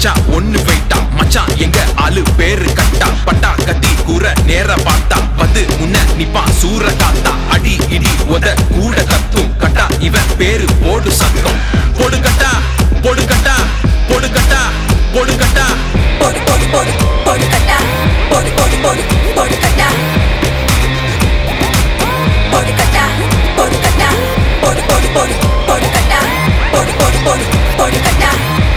வச்சா ஒண்ணு போயிட்டா மச்சான் எங்க ஆளு பேரு கட்டா பட்டா கத்தி கூற நேர பார்த்தா வந்து முன்ன நிப்பான் சூற காத்தா அடி இடி உத கூட கத்தும் கட்டா இவன் பேரு போடு சத்தம் போடு கட்டா போடு கட்டா போடு கட்டா போடு கட்டா போடு போடு போடு போடு கட்டா போடு போடு போடு போடு கட்டா போடு கட்டா போடு கட்டா போடு போடு போடு போடு கட்டா போடு போடு போடு போடு கட்டா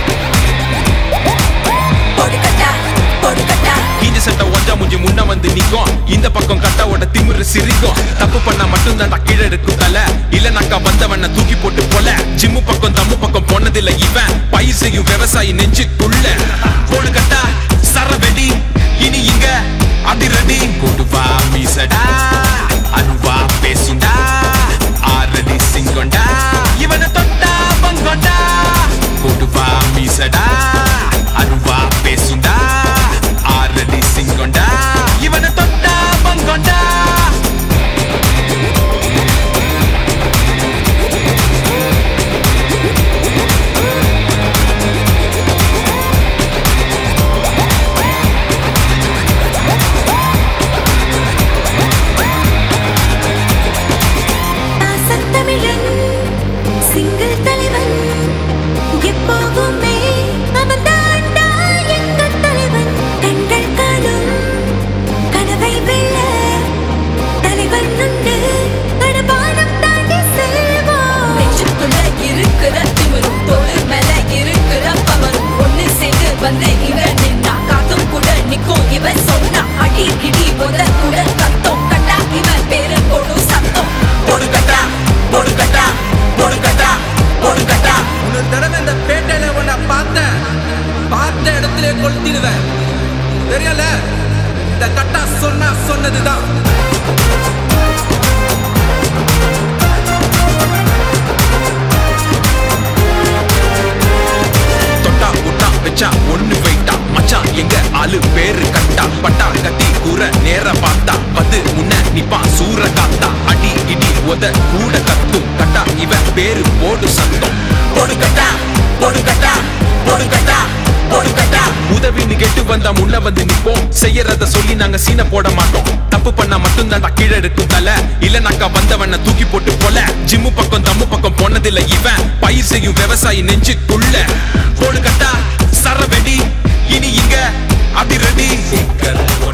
போடு கட்டா போடு கட்டா கீஞ்ச சட்டை ஒஞ்சா முஞ்சி முன்ன வந்து நிக்கும் இந்த பக்கம் கட்டாவோட திமிரு சிரிக்கும் தப்பு பண்ணா மட்டும் தான் கீழே இருக்கும் தலை இல்லனாக்கா வந்தவன தூக்கி போட்டு போல ஜிம்மு பக்கம் தம்மு பக்கம் போனதில்ல இவன் பயிர் செய்யும் விவசாயி நெஞ்சுக்குள்ள போடு கட்டா சர வெடி இனி இங்க அதிரடி கொடுவா மீசடா அருவா பேசுண்டா ஆரடி சிங்கொண்டா இவனை தொட்டா பங்கொண்டா கொடுவா மீசடா அருவா பேசுண்டா ஆரடி சிங்கொண்டா இவனை தொட்டா பங்கொண்டா ஆசத்தமிழன் சிங்கிள் தலைவன் எப்போவுமே அவன் தாண்டா எங்க தலைவன் கண்கள் காணும் கனவை வெல்ல தலைவன் உண்டு தடபானம் தாண்டி செல்வோம் நெஞ்சுக்குள்ள இருக்கிற திமிரும் தோளு மேல இருக்கிற பவரும் ஒண்ணு சேர்ந்து வந்து இவன் நின்னா காத்தும் கூட நிக்கும் இவன் சொன்னா அடி இடி உத கூட கத்தம் கட்டா இவன் பேரு கொடு சத்தம் போடு கட்டா போடு கட்டா போடு கட்டா போடு கட்டா ஒரு தடவை இந்த பேட்டையில உன்னை பார்த்தேன் பார்த்த இடத்துல கொளுத்திடுவேன் தெரியல இந்த கட்டா சொன்னா சொன்னதுதான் தொட்டா புட்டா வச்சா ஒண்ணு போயிட்டா மச்சான் எங்க ஆளு பேரு கட்டா பட்டா கத்தி கூற நேர பார்த்தா வந்து முன்ன நிப்பான் சூற காத்தா அடி இடி உத கூட கத்தும் கட்டா இவன் பேரு போடு சத்தம் போடு கட்டா போடு கட்டா போடு கட்டா போடு கட்டா உதவின்னு கேட்டு வந்தா முன்ன வந்து நிப்போம் செய்யறத சொல்லி நாங்க சீன போட மாட்டோம் தப்பு பண்ணா மட்டும் தான் கீழே இருக்கும் தலை இல்லனாக்கா வந்தவன தூக்கி போட்டு போல ஜிம்மு பக்கம் தம்மு பக்கம் போனதில்ல இவன் பயிர் செய்யும் விவசாயி நெஞ்சுக்குள்ள போடு கட்டா சர வெடி இனி இங்க அதிரடி